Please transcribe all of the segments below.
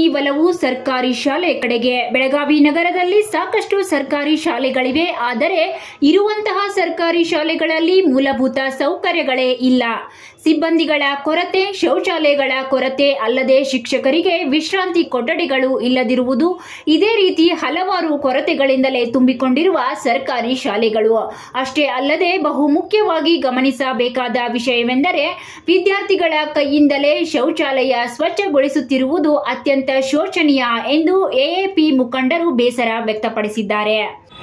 ಒಲವು ಸರ್ಕಾರಿ ಶಾಲೆ ಕಡೆಗೆ ಬೆಳಗಾವಿ ನಗರದಲ್ಲಿ ಸಾಕಷ್ಟು ಸರ್ಕಾರಿ ಶಾಲೆಗಳಿವೆ ಆದರೆ ಇರುವಂತಹ ಸರ್ಕಾರಿ ಶಾಲೆಗಳಲ್ಲಿ ಮೂಲಭೂತ ಸೌಕರ್ಯಗಳೇ ಇಲ್ಲ ಸಿಬ್ಬಂದಿಗಳ ಕೊರತೆ ಶೌಚಾಲಯಗಳ ಕೊರತೆ ಅಲ್ಲದೆ ಶಿಕ್ಷಕರಿಗೆ ವಿಶ್ರಾಂತಿ ಕೊಠಡಿಗಳು ಇಲ್ಲದಿರುವುದು ಇದೇ ರೀತಿ ಹಲವಾರು ಕೊರತೆಗಳಿಂದಲೇ ತುಂಬಿಕೊಂಡಿರುವ ಸರ್ಕಾರಿ ಶಾಲೆಗಳು ಅಷ್ಟೇ ಅಲ್ಲದೆ ಬಹುಮುಖ್ಯವಾಗಿ ಗಮನಿಸಬೇಕಾದ ವಿಷಯವೆಂದರೆ ವಿದ್ಯಾರ್ಥಿಗಳ ಕೈಯಿಂದಲೇ ಶೌಚಾಲಯ ಸ್ವಚ್ಛಗೊಳಿಸುತ್ತಿರುವುದು ಅತ್ಯಂತ ಶೋಚನೀಯ ಎಂದು ಎಎಪಿ ಮುಖಂಡರು ಬೇಸರ ವ್ಯಕ್ತಪಡಿಸಿದ್ದಾರೆ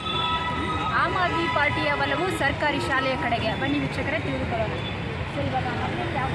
ಆಮ್ ಆದ್ಮಿ ಪಾರ್ಟಿಯ ಒಲವು ಸರ್ಕಾರಿ ಶಾಲೆಯ ಕಡೆಗೆ ಬನ್ನಿ ವೀಕ್ಷಕರೇ ತಿಳಿದುಕೊಳ್ಳೋಣ ಸೊ ಇವಾಗ ಮೊದಲು ಯಾವ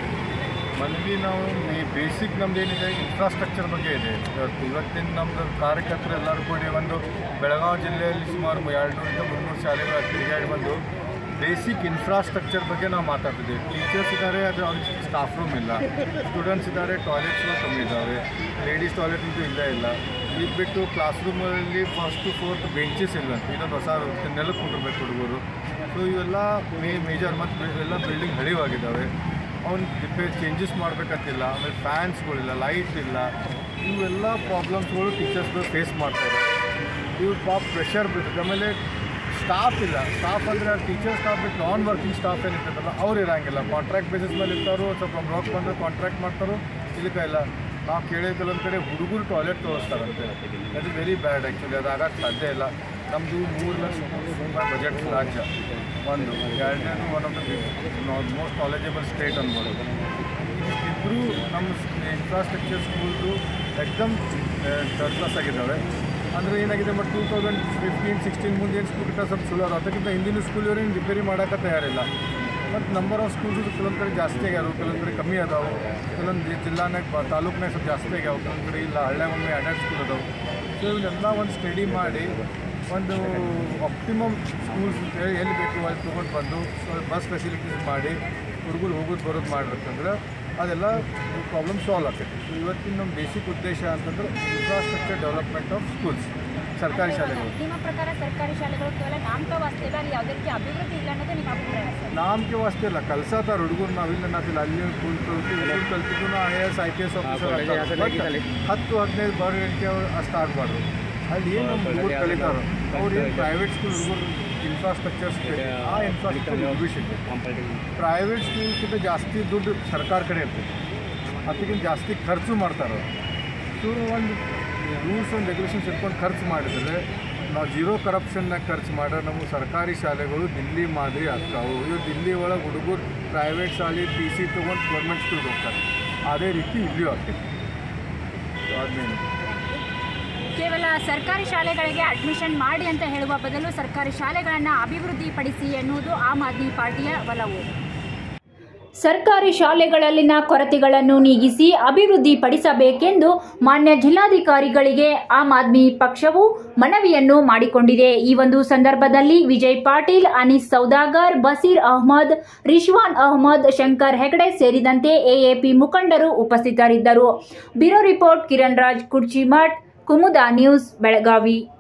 ಮನವಿ ನಾವು ಈ ಬೇಸಿಕ್ ನಮ್ದು ಏನಿದೆ ಇನ್ಫ್ರಾಸ್ಟ್ರಕ್ಚರ್ ಬಗ್ಗೆ ಇದೆ ಇವತ್ತು ಇವತ್ತಿನ ನಮ್ಮದು ಕಾರ್ಯಕರ್ತರು ಎಲ್ಲರೂ ಕೂಡಿ ಒಂದು ಬೆಳಗಾವಿ ಜಿಲ್ಲೆಯಲ್ಲಿ ಸುಮಾರು ಎರಡುನೂರಿಂದ ಮುನ್ನೂರು ಶಾಲೆಗಳು ತಿರುಗಾಡಿ ಬಂದು ಬೇಸಿಕ್ ಇನ್ಫ್ರಾಸ್ಟ್ರಕ್ಚರ್ ಬಗ್ಗೆ ನಾವು ಮಾತಾಡ್ತಿದ್ದೀವಿ ಟೀಚರ್ಸ್ ಇದ್ದಾರೆ ಆದರೆ ಅವ್ರಿಗೆ ಸ್ಟಾಫ್ ರೂಮ್ ಇಲ್ಲ ಸ್ಟೂಡೆಂಟ್ಸ್ ಇದ್ದಾರೆ ಟಾಯ್ಲೆಟ್ಸ್ಗಳು ಕಮ್ಮಿ ಇದ್ದಾವೆ ಲೇಡೀಸ್ ಟಾಯ್ಲೆಟ್ ಅಂತೂ ಇಲ್ಲ ಇಲ್ಲ ಇದು ಬಿಟ್ಟು ಕ್ಲಾಸ್ ರೂಮಲ್ಲಿ ಫಸ್ಟ್ ಟು ಫೋರ್ತ್ ಬೆಂಚಸ್ ಇಲ್ಲ ಇದೊಂದು ಹೊಸ ನೆಲಕ್ಕೆ ಕುಂಡಿರ್ಬೇಕು ಹುಡುಗರು ಸೊ ಇವೆಲ್ಲ ಮೇ ಮೇಜರ್ ಮತ್ತು ಎಲ್ಲ ಬಿಲ್ಡಿಂಗ್ ಹಳಿವಾಗಿದ್ದಾವೆ ಅವ್ನು ರಿಪೇರ್ ಚೇಂಜಸ್ ಮಾಡಬೇಕಂತಿಲ್ಲ ಆಮೇಲೆ ಫ್ಯಾನ್ಸ್ಗಳಿಲ್ಲ ಲೈಟ್ ಇಲ್ಲ ಇವೆಲ್ಲ ಪ್ರಾಬ್ಲಮ್ಸ್ಗಳು ಟೀಚರ್ಸ್ಗಳು ಫೇಸ್ ಮಾಡ್ತಾರೆ ಇವ್ರು ಪಾಪ ಪ್ರೆಷರ್ ಬೀಳ್ತದೆ ಆಮೇಲೆ ಸ್ಟಾಫ್ ಇಲ್ಲ ಸ್ಟಾಫ್ ಅಂದರೆ ಟೀಚರ್ ಸ್ಟಾಫ್ ಬಿಟ್ಟು ನಾನ್ ವರ್ಕಿಂಗ್ ಸ್ಟಾಫ್ ಏನಿರ್ತದಲ್ಲ ಅವ್ರು ಇರೋಂಗಿಲ್ಲ ಕಾಂಟ್ರಾಕ್ಟ್ ಬೇಸಿಸ್ ಮೇಲೆ ಇರ್ತಾರೋ ಸ್ವಲ್ಪ ರೊಕ್ಕ ಬಂದರೆ ಕಾಂಟ್ರಾಕ್ಟ್ ಮಾಡ್ತಾರೋ ಇದಕ್ಕೆ ಇಲ್ಲ ನಾವು ಕೇಳಿದ ಕೆಲವೊಂದು ಕಡೆ ಹುಡುಗರು ಟಾಯ್ಲೆಟ್ ತೋರಿಸ್ತಾರಂತೆ that is very bad actually ಅದು ಆಗಕ್ಕೆ ಸಾಧ್ಯ ಇಲ್ಲ ನಮ್ಮದು ಮೂರು ಲಕ್ಷ ರೂಪಾಯಿ ಬಜೆಟ್ ರಾಜ್ಯ ಒಂದು ಎರಡನೇದು one of the most knowledgeable state ಅನ್ಬೋದು ಇಬ್ಬರು ನಮ್ಮ ಇನ್ಫ್ರಾಸ್ಟ್ರಕ್ಚರ್ ಸ್ಕೂಲ್ದು ಎಕ್ದಮ್ ಥರ್ಡ್ ಕ್ಲಾಸ್ ಆಗಿದ್ದಾವೆ ಅಂದರೆ ಏನಾಗಿದೆ but two thousand fifteen sixteen ಮುಂದೆ ಏನು ಸ್ಕೂಲ್ ಇಟ್ಟ ಸ್ವಲ್ಪ ಸುಲಭ ಅದಕ್ಕಿಂತ ಹಿಂದಿನ ಸ್ಕೂಲ್ ಇವ್ರೇನು ರಿಪೇರಿ ಮಾಡೋಕೆ ತಯಾರಿಲ್ಲ ಮತ್ತು ನಂಬರ್ ಆಫ್ ಸ್ಕೂಲ್ಸ್ ಕೆಲವೊಂದು ಕಡೆ ಜಾಸ್ತಿ ಆಗ್ಯಾವ ಕೆಲವೊಂದು ಕಡೆ ಕಮ್ಮಿ ಅದಾವೆ ಕೆಲವೊಂದು ಜಿಲ್ಲಾನಾಗ ಬ ತಾಲೂಕ್ನಾಗ ಸ್ವಲ್ಪ ಜಾಸ್ತಿ ಆಗ್ಯಾವ ಕೆಲವೊಂದು ಕಡೆ ಇಲ್ಲ ಹಳ್ಳ್ಯಾಗೊಮ್ಮೆ ಎರಡೆರಡು ಸ್ಕೂಲ್ ಅದಾವೆ ಸೊ ಇವನ್ನೆಲ್ಲ ಒಂದು ಸ್ಟಡಿ ಮಾಡಿ ಒಂದು ಆಪ್ಟಿಮಮ್ ಸ್ಕೂಲ್ಸ್ ಅಂತೇಳಿ ಎಲ್ಲಿ ಬೇಕು ಅಲ್ಲಿ ತೊಗೊಂಡು ಬಂದು ಬಸ್ ಫೆಸಿಲಿಟೀಸ್ ಮಾಡಿ ಹುಡುಗರು ಹೋಗೋದು ಬರೋದು ಮಾಡಿರ್ತಂದ್ರೆ ಅದೆಲ್ಲ ಪ್ರಾಬ್ಲಮ್ ಸಾಲ್ವ್ ಆಗ್ತೈತಿ ಸೊ ಇವತ್ತಿನ ನಮ್ಮ ಬೇಸಿಕ್ ಉದ್ದೇಶ ಅಂತಂದ್ರೆ ಇನ್ಫ್ರಾಸ್ಟ್ರಕ್ಚರ್ ಡೆವಲಪ್ಮೆಂಟ್ ಆಫ್ ಸ್ಕೂಲ್ಸ್ ಸರ್ಕಾರಿ ಶಾಲೆಗಳು ನಿಮ್ಮ ಪ್ರಕಾರ ಸರ್ಕಾರಿ ಶಾಲೆಗಳು ಕೇವಲ ನಾಮಕವಾಸ್ತೇವೆ ಅಲ್ಲಿ ಯಾವುದೇ ರೀತಿ ಅಭಿವೃದ್ಧಿ ಇಲ್ಲ ಅನ್ನೋದು ನಿಮ್ಮ ಅಭಿಪ್ರಾಯ ಸರ್ ನಾಮಕೆ ವಾಸ್ತೆ ಇಲ್ಲ ಕಲ್ಸತ್ತಾರ ಹುಡುಗರು ನಾವಿಲ್ಲ ನಾತಿಲ್ಲ ಅಲ್ಲಿ ಕೂಲ್ ಕಲ್ತು ಇಲ್ಲಿ ಕಲ್ತಿದ್ದು I A S I P S officer ಹತ್ತು ಹದಿನೈದು ಬರೋಕ್ಕೆ ಅಷ್ಟು ಆಗಬಾರ್ದು ಅಲ್ಲಿ ಏನು ನಮ್ಮ ಹುಡುಗರು ಕಲಿತಾರೋ ಅವ್ರು ಏನು ಪ್ರೈವೇಟ್ ಸ್ಕೂಲ್ ಹುಡುಗರು ಇನ್ಫ್ರಾಸ್ಟ್ರಕ್ಚರ್ಸ್ ಆ ಇನ್ಫ್ರಾಸ್ಟ್ರಕ್ಚರ್ ಭವಿಷ್ಯಕ್ಕೆ ಪ್ರೈವೇಟ್ ಸ್ಕೂಲ್ಗಿಂತ ಜಾಸ್ತಿ ದುಡ್ಡು ಸರ್ಕಾರ ಕಡೆ ಇರ್ತೈತೆ ಅದಕ್ಕಿಂತ ಜಾಸ್ತಿ ಖರ್ಚು ಮಾಡ್ತಾರೆ ಸೊ ಒಂದು ರೂಲ್ಸ್ ಆ್ಯಂಡ್ ರೆಗ್ಯುಲೇಷನ್ಸ್ ಇಟ್ಕೊಂಡು ಖರ್ಚು ಮಾಡಿದರೆ ನಾವು ಜೀರೋ ಕರಪ್ಷನ್ನಾಗ ಖರ್ಚು ಮಾಡೋ ನಮ್ಮ ಸರ್ಕಾರಿ ಶಾಲೆಗಳು ದಿಲ್ಲಿ ಮಾದರಿ ಆಗ್ತಾವೆ ಇವು ದಿಲ್ಲಿ ಒಳಗೆ ಹುಡುಗರು ಪ್ರೈವೇಟ್ ಶಾಲೆ ಟಿ ಸಿ ತೊಗೊಂಡು ಗೌರ್ಮೆಂಟ್ ಸ್ಕೂಲ್ಗೆ ಹೋಗ್ತಾರೆ ಅದೇ ರೀತಿ ಇಲ್ಲಿಯೂ ಆಗ್ತೈತಿ ಸೊ ಅದೇನು ಕೇವಲ ಸರ್ಕಾರಿ ಶಾಲೆಗಳಿಗೆ ಅಡ್ಮಿಷನ್ ಮಾಡಿ ಅಂತ ಹೇಳುವ ಬದಲು ಸರ್ಕಾರಿ ಶಾಲೆಗಳನ್ನು ಅಭಿವೃದ್ಧಿಪಡಿಸಿ ಎನ್ನುವುದು ಆಮ್ ಆದ್ಮಿ ಪಾರ್ಟಿಯ ಒಲವು ಸರ್ಕಾರಿ ಶಾಲೆಗಳಲ್ಲಿನ ಕೊರತೆಗಳನ್ನು ನೀಗಿಸಿ ಅಭಿವೃದ್ಧಿ ಪಡಿಸಬೇಕೆಂದು ಮಾನ್ಯ ಜಿಲ್ಲಾಧಿಕಾರಿಗಳಿಗೆ ಆಮ್ ಆದ್ಮಿ ಪಕ್ಷವು ಮನವಿಯನ್ನು ಮಾಡಿಕೊಂಡಿದೆ ಈ ಒಂದು ಸಂದರ್ಭದಲ್ಲಿ ವಿಜಯ್ ಪಾಟೀಲ್ ಅನೀಸ್ ಸೌದಾಗರ್ ಬಸೀರ್ ಅಹ್ಮದ್ ರಿಶ್ವಾನ್ ಅಹ್ಮದ್ ಶಂಕರ್ ಹೆಗಡೆ ಸೇರಿದಂತೆ ಎಎಪಿ ಮುಖಂಡರು ಉಪಸ್ಥಿತರಿದ್ದರು bureau report Kiran Raj Kurchimath Kumuda news Belagavi